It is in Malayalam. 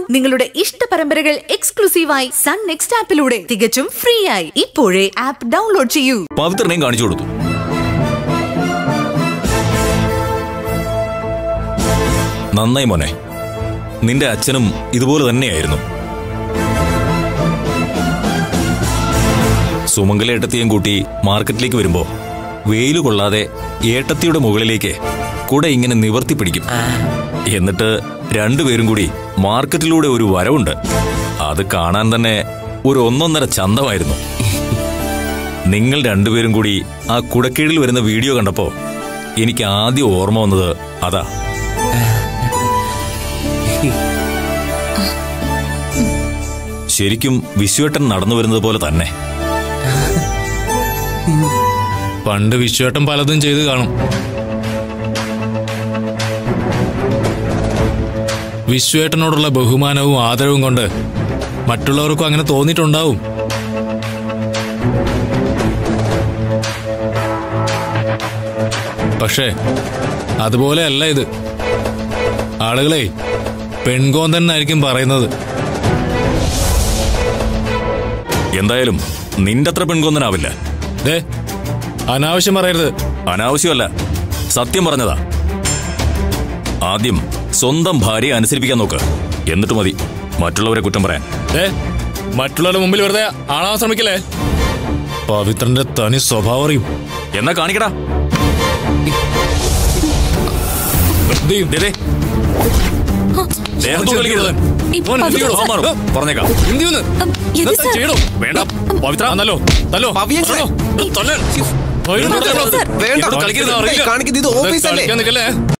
നിങ്ങളുടെ ഇഷ്ട പരമ്പരകൾ എക്സ്ക്ലൂസീവായി സൺ നെക്സ്റ്റ് ആപ്പിലൂടെ തികച്ചും ഫ്രീ ആയി ഇപ്പോഴേ ആപ്പ് ഡൗൺലോഡ് ചെയ്യൂ പവിത്രനെയും കാണിച്ചു കൊടുത്തു നന്നായി മോനെ നിന്റെ അച്ഛനും ഇതുപോലെ തന്നെയായിരുന്നു സുമംഗല ഏട്ടത്തിയും കൂട്ടി മാർക്കറ്റിലേക്ക് വരുമ്പോ വെയില് കൊള്ളാതെ ഏട്ടത്തിയുടെ മുകളിലേക്ക് കൂടെ ഇങ്ങനെ നിവർത്തി പിടിക്കും എന്നിട്ട് രണ്ടുപേരും കൂടി മാർക്കറ്റിലൂടെ ഒരു വരവുണ്ട് അത് കാണാൻ തന്നെ ഒരു ഒന്നൊന്നര ചന്തമായിരുന്നു നിങ്ങൾ രണ്ടുപേരും കൂടി ആ കുടക്കീഴിൽ വരുന്ന വീഡിയോ കണ്ടപ്പോ എനിക്ക് ആദ്യം ഓർമ്മ വന്നത് അതാ ശരിക്കും വിശ്വേട്ടൻ നടന്നു വരുന്നത് പോലെ തന്നെ പണ്ട് വിശ്വേട്ടൻ പലതും ചെയ്ത് കാണും വിശ്വേട്ടനോടുള്ള ബഹുമാനവും ആദരവും കൊണ്ട് മറ്റുള്ളവർക്കും അങ്ങനെ തോന്നിയിട്ടുണ്ടാവും പക്ഷേ അതുപോലെയല്ല ഇത് ആളുകളെ പെൺകോൻ തന്നെ ആയിരിക്കും പറയുന്നത് എന്തായാലും നിന്റെ അത്ര പെൺകൊന്നനാവില്ല ദേ അനാവശ്യം പറയരുത് അനാവശ്യമല്ല സത്യം പറഞ്ഞതാ ആദ്യം സ്വന്തം ഭാര്യയെ അനുസരിപ്പിക്കാൻ നോക്ക് എന്നിട്ട് മതി മറ്റുള്ളവരെ കുറ്റം പറയാൻ ദേ മറ്റുള്ളവരുടെ മുമ്പിൽ വെറുതെ ആളാൻ ശ്രമിക്കല്ലേ പവിത്രന്റെ തനി സ്വഭാവം അറിയും എന്നാ കാണിക്കടാ ദേ, ദേ, ദേ. ദേഹത്ത് കളിക്കരുത്. ഇപ്പൊ മോൻ പവിത്ര എന്തിയോട് സാർ. അവന്മാരോ? പറഞ്ഞേക്കാം എന്തിയൊന്ന്? ഉം, ഇത് ഇതെന്താ സാർ. ചെയ്യണോ? വേണ്ട പവിത്ര തല്ലോ തല്ലോ പവിയൻ സാർ. തല്ലോ. തല്ലാൻ. പവിത്ര തല്ലോ. സാർ. വേണ്ട ഇവിടെ കളിക്കരുത്, അറിയില്ല. കാണിക്കുന്നത് ഇത് ഓഫീസല്ലേ കളിക്കാൻ നിൽക്കല്ലേ